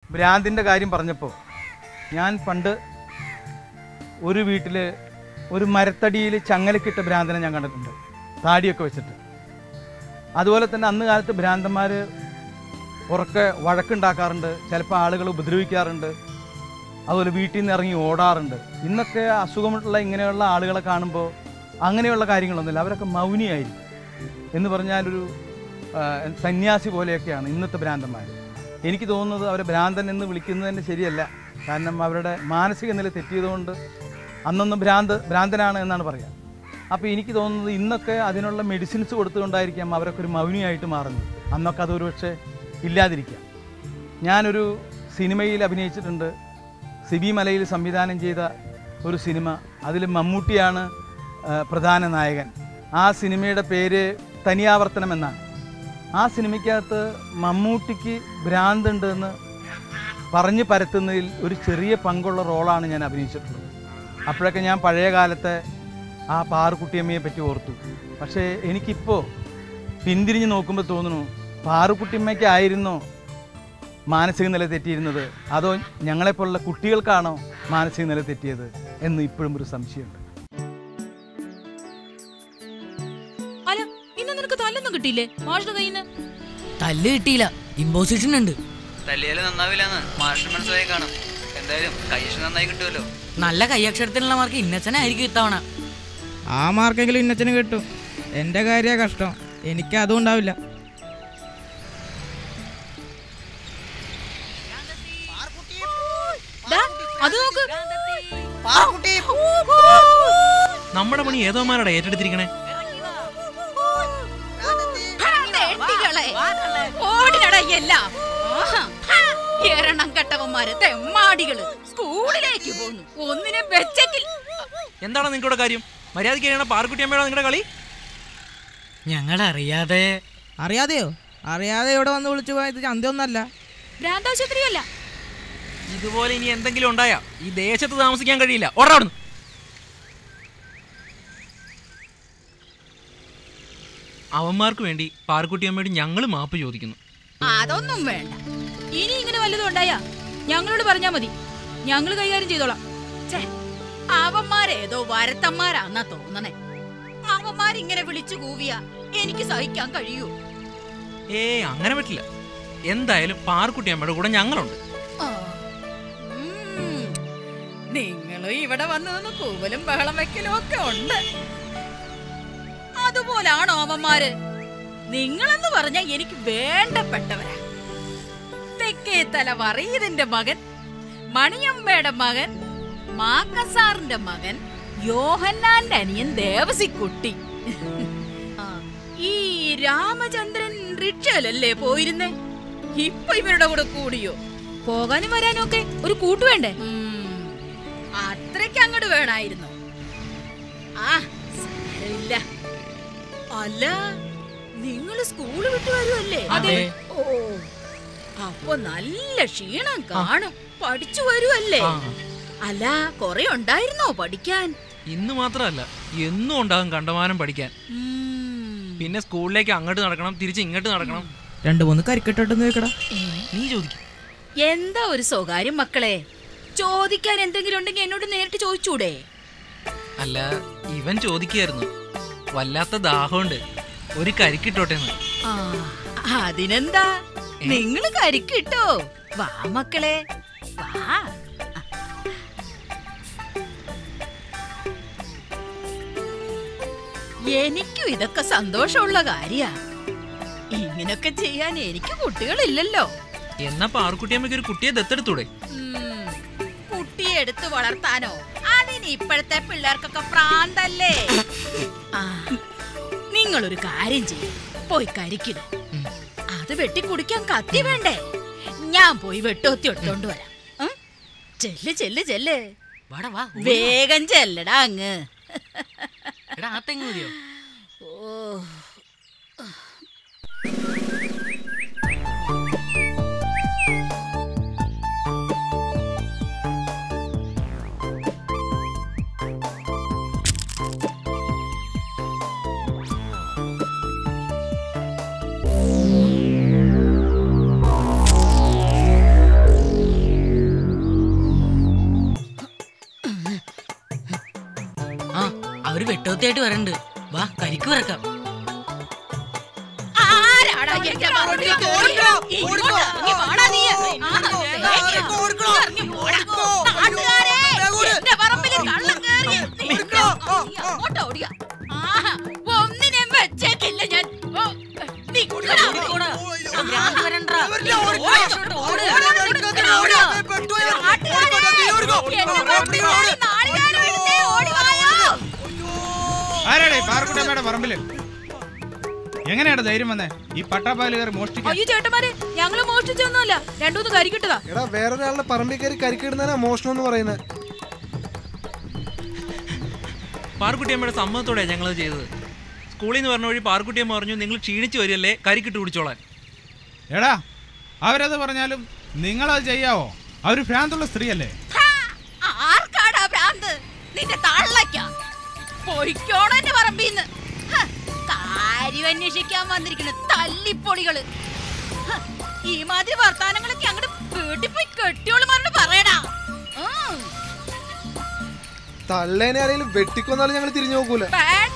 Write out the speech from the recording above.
ഭ്രാന്തിൻ്റെ കാര്യം പറഞ്ഞപ്പോൾ ഞാൻ പണ്ട് ഒരു വീട്ടിൽ ഒരു മരത്തടിയിൽ ചങ്ങലക്കിട്ട ഭ്രാന്തനെ ഞാൻ കണ്ടിട്ടുണ്ട് താടിയൊക്കെ വെച്ചിട്ട് അതുപോലെ തന്നെ അന്ന് കാലത്ത് ഭ്രാന്തന്മാർ ഉറക്കെ വഴക്കുണ്ടാക്കാറുണ്ട് ചിലപ്പോൾ ആളുകൾ ഉപദ്രവിക്കാറുണ്ട് അതുപോലെ വീട്ടിൽ നിന്ന് ഇറങ്ങി ഓടാറുണ്ട് ഇന്നൊക്കെ അസുഖമുള്ള ഇങ്ങനെയുള്ള ആളുകളെ കാണുമ്പോൾ അങ്ങനെയുള്ള കാര്യങ്ങളൊന്നുമില്ല അവരൊക്കെ മൗനിയായിരിക്കും എന്ന് പറഞ്ഞാലൊരു ആ, സന്യാസി പോലെയൊക്കെയാണ് ഇന്നത്തെ ഭ്രാന്തന്മാർ എനിക്ക് തോന്നുന്നത് അവരെ ഭ്രാന്തൻ എന്ന് വിളിക്കുന്നത് തന്നെ ശരിയല്ല കാരണം അവരുടെ മാനസിക നില തെറ്റിയതുകൊണ്ട് അന്നൊന്നും ഭ്രാന്ത് ഭ്രാന്തനാണ് എന്നാണ് പറയുക അപ്പോൾ എനിക്ക് തോന്നുന്നത് ഇന്നൊക്കെ അതിനുള്ള മെഡിസിൻസ് കൊടുത്തുകൊണ്ടായിരിക്കാം അവരൊക്കെ ഒരു മൗനിയായിട്ട് മാറുന്നത് അന്നൊക്കെ അത് ഒരുപക്ഷെ ഇല്ലാതിരിക്കാം ഞാനൊരു സിനിമയിൽ അഭിനയിച്ചിട്ടുണ്ട് സിബി മലയിൽ സംവിധാനം ചെയ്ത ഒരു സിനിമ അതിൽ മമ്മൂട്ടിയാണ് ആ, പ്രധാന നായകൻ ആ സിനിമയുടെ പേര് തനിയാവർത്തനം എന്നാണ് ആ സിനിമയ്ക്കകത്ത് മമ്മൂട്ടിക്ക് ഭ്രാന്തുണ്ട് എന്ന് പറഞ്ഞ് പരത്തുന്നതിൽ ഒരു ചെറിയ പങ്കുള്ള റോളാണ് ഞാൻ അഭിനയിച്ചിട്ടുള്ളത് അപ്പോഴൊക്കെ ഞാൻ പഴയ കാലത്തെ ആ പാറുക്കുട്ടിയമ്മയെ പറ്റി ഓർത്തു പക്ഷേ എനിക്കിപ്പോൾ പിന്തിരിഞ്ഞ് നോക്കുമ്പോൾ തോന്നുന്നു പാറുക്കുട്ടിയമ്മയ്ക്കായിരുന്നോ മാനസിക നില തെറ്റിയിരുന്നത് അതോ ഞങ്ങളെപ്പോലുള്ള കുട്ടികൾക്കാണോ മാനസിക നില തെറ്റിയത് എന്ന് ഇപ്പോഴും ഒരു സംശയമുണ്ട് അല്ല ഇന്ന് നിനക്ക് തല്ലൊന്നും കിട്ടിയില്ലേ മാഷിന്റെ കയ്യിൽ നിന്ന് തല്ല് കിട്ടിയില്ല ഇമ്പോസിഷൻ ഉണ്ട് തല്ലിയാലും നന്നാവില്ലെന്ന് മാഷിന് മനസ്സിലായി കാണും എന്തായാലും കൈഷ് നന്നായി കിട്ടുമല്ലോ നല്ല കൈയക്ഷരത്തിനുള്ള മാർക്ക് ഇന്നസനായിരിക്കും ഇത്തവണ ആ മാർക്കെങ്കിലും ഇന്നച്ചന് കിട്ടും എൻ്റെ കാര്യ കഷ്ടം എനിക്ക് അതും ഉണ്ടാവില്ല ദാ, അത് നോക്ക് നമ്മുടെ പണി ഏതോമാരുടെ ഏറ്റെടുത്തിരിക്കണേ തെണ്ടികളെ. ഓടിനടാ എല്ലാം ആഹാ. എരണം കെട്ടവന്മാര് തെമ്മാടികള് സ്കൂളിലേക്ക് പോന്നു ഒന്നിനെ വെച്ചെങ്കിൽ എന്താണ് നിങ്ങളുടെ കാര്യം മര്യാദയ്ക്ക് കഴിയണ പാർക്കുട്ടിയമ്മയുടെ നിങ്ങളുടെ കളി ഞങ്ങളറിയാതെ അറിയാതെയോ അറിയാതെ ഇവിടെ വന്ന് വിളിച്ചു പോയത് ചന്തയൊന്നല്ല ഭ്രാന്താശുപത്രിയല്ല ഇതുപോലെ ഇനി എന്തെങ്കിലും ഉണ്ടായാ ഈ ദേശത്ത് താമസിക്കാൻ കഴിയില്ല ഓടാടുന്നു അവന്മാർക്ക് വേണ്ടി പാർക്കുട്ടിയമ്മയോട് ഞങ്ങൾ മാപ്പ് ചോദിക്കുന്നു അതൊന്നും വേണ്ട ഇനി ഇങ്ങനെ വല്ലതും ഉണ്ടായാ ഞങ്ങളോട് പറഞ്ഞാ മതി ഞങ്ങൾ കൈകാര്യം ചെയ്തോളാം ഛേ അവന്മാരേതോ വരത്തന്മാരാന്നാ തോന്നണേ അവന്മാരിങ്ങനെ വിളിച്ചു കൂവിയ എനിക്ക് സഹിക്കാൻ കഴിയൂ ഏ അങ്ങനെ പറ്റില്ല എന്തായാലും പാർക്കുട്ടിയമ്മയുടെ കൂടെ ഞങ്ങളുണ്ട് നിങ്ങളും ഇവിടെ വന്നു നിന്ന് കൂവലും ബഹളം വെക്കലും ഒക്കെ ഉണ്ട് അതുപോലാണോ അവന്മാര് നിങ്ങളെന്ന് പറഞ്ഞ എനിക്ക് വേണ്ടപ്പെട്ടവരാ തെക്കേ തല വറീതിന്റെ മകൻ മണിയമ്മയുടെ മകൻ മാക്കസാറിന്റെ മകൻ യോഹന്നാന്റെ അനിയൻ ദേവസിക്കുട്ടി ആ, ഈ രാമചന്ദ്രൻ റിക്ഷയിലല്ലേ പോയിരുന്നേ ഇപ്പൊ ഇവരുടെ കൂടെ കൂടിയോ പോകാനും വരാനും ഒക്കെ ഒരു കൂട്ട് വേണ്ടേ അത്രയ്ക്ക് അങ്ങോട്ട് വേണായിരുന്നു ആ സാരമില്ല അല്ല നിങ്ങൾ സ്കൂള് വിട്ടു വരുമല്ലേ അതെ. ഓ അപ്പൊ നല്ല ക്ഷീണം കാണും പഠിച്ചു വരുമല്ലേ ആ. അല്ല കൊറേ ഉണ്ടായിരുന്നോ പഠിക്കാൻ ഇന്ന് മാത്രമല്ല എന്നും ഉണ്ടാകും കണ്ടമാനം പഠിക്കാൻ ഉം. പിന്നെ സ്കൂളിലേക്ക് അങ്ങോട്ട് നടക്കണം തിരിച്ച് ഇങ്ങോട്ട് നടക്കണം രണ്ട് മൂന്ന് കരിക്കട്ടോട്ടൊന്ന് വെക്കടാ നീ ചോദിക്കും എന്താ ഒരു സ്വകാര്യം മക്കളെ ചോദിക്കാൻ എന്തെങ്കിലും ഉണ്ടെങ്കിൽ എന്നോട് നേരിട്ട് ചോദിച്ചൂടെ അല്ല ഇവൻ ചോദിക്കായിരുന്നു വല്ലാത്ത ദാഹമുണ്ട് ഒരു കരിക്കിട്ടോട്ടെന്ന് ആ അതിനെന്താ നിങ്ങൾ കരിക്കിട്ടോ വാ മക്കളെ വാ എനിക്കും ഇതൊക്കെ സന്തോഷമുള്ള കാര്യ ഇങ്ങനൊക്കെ ചെയ്യാൻ എനിക്ക് കുട്ടികളില്ലല്ലോ എന്നാ പാർക്കുട്ടിയമ്മയ്ക്ക് ഒരു കുട്ടിയെ ദത്തെടുത്തൂടെ ഉം, കുട്ടിയെ എടുത്ത് വളർത്താനോ അതിന് ഇപ്പോഴത്തെ പിള്ളേർക്കൊക്കെ പ്രാന്തല്ലേ ആ നിങ്ങളൊരു കാര്യം ചെയ്യും പോയി കരിക്കിട് അത് വെട്ടി കുടിക്കാൻ കത്തി വേണ്ടേ ഞാൻ പോയി വെട്ടോത്തി എടുത്തോണ്ട് വരാം ഉം? ചെല്ല് ചെല്ല് ചെല്ല് വാടാ വാ വേഗം ചെല്ലടാ അങ്ങ് എടാ ആ തെങ്ങ് മതിയോ ഓ വെട്ടോത്തിയായിട്ട് വരണ്ട് വാ കരിക്ക് പിറക്കാം ആരാടാ എന്റെ പറമ്പിൽ കേറിയത്? ഇങ്ങോട്ട് ഇറങ്ങി വാടാ നീ. ആ, വേഗം ഇറങ്ങി പോടാ. നാട്ടുകാരെ, എന്റെ പറമ്പിൽ കള്ളം കേറി. നിന്നെ നീ അങ്ങോട്ട് ഓടിയ. ആഹാ, ഒന്നിനെയും വെച്ചേക്കില്ല ഞാൻ. ഓ, നിക്കടാ. ഓടിക്കോടാ. എടാ, ഭ്രാന്ത് വരണ്ടാ. നീ ഓട്. ഓട്. ഓട്. നാട്ടുകാരെ, എന്റെ പറമ്പിൽ കയറി നാലുകാല് വീഴുന്നേ. ഓടി വായോ. ആരാടേ പാറക്കുട്ടമ്മയുടെ പറമ്പില് എങ്ങനെയാണ് ധൈര്യം വന്നേ ഈ പട്ടാപ്പാല് കയറി മോഷ്ടിക്കാൻ അയ്യോ ചേട്ടന്മാരെ ഞങ്ങള് മോഷ്ടിച്ചൊന്നുമല്ല രണ്ടൂന്ന് കരിക്കിട്ടതാ എടാ വേറൊരാളുടെ പറമ്പിൽ കയറി കരിക്കിടുന്നതിനാ മോഷണം എന്ന് പറയുന്നത് പാർക്കുട്ടിയമ്മയുടെ സമ്മതത്തോടെ ഞങ്ങളത് ചെയ്തത് സ്കൂളിൽ നിന്ന് പറഞ്ഞ വഴി പാർക്കുട്ടിയമ്മ പറഞ്ഞു നിങ്ങൾ ക്ഷീണിച്ചു വരികയല്ലേ കരിക്കിട്ട് കുടിച്ചോളാൻ എടാ അവരത് പറഞ്ഞാലും നിങ്ങളത് ചെയ്യാവോ അവര് ഭ്രാന്തുള്ള സ്ത്രീയല്ലേ ഹാ, ആർക്കാടാ ഭ്രാന്ത് നിന്റെ തള്ളയ്ക്കാ പൊയ്ക്കോണം എന്റെ പറമ്പീന്ന് ഹ, കാര്യം അന്വേഷിക്കാൻ വന്നിരിക്കുന്ന തല്ലിപ്പൊളികള് ഹ, ഈ മാതിരി വർത്താനങ്ങളൊക്കെ അങ്ങോട്ട് വീട്ടിൽ പോയി കെട്ടിയോളുമാരോട് പറയടാ ഉം, തള്ളേനെ ആരെങ്കിലും വെട്ടിക്കൊന്നാലും ഞങ്ങൾ തിരിഞ്ഞു നോക്കൂല വേണ്ട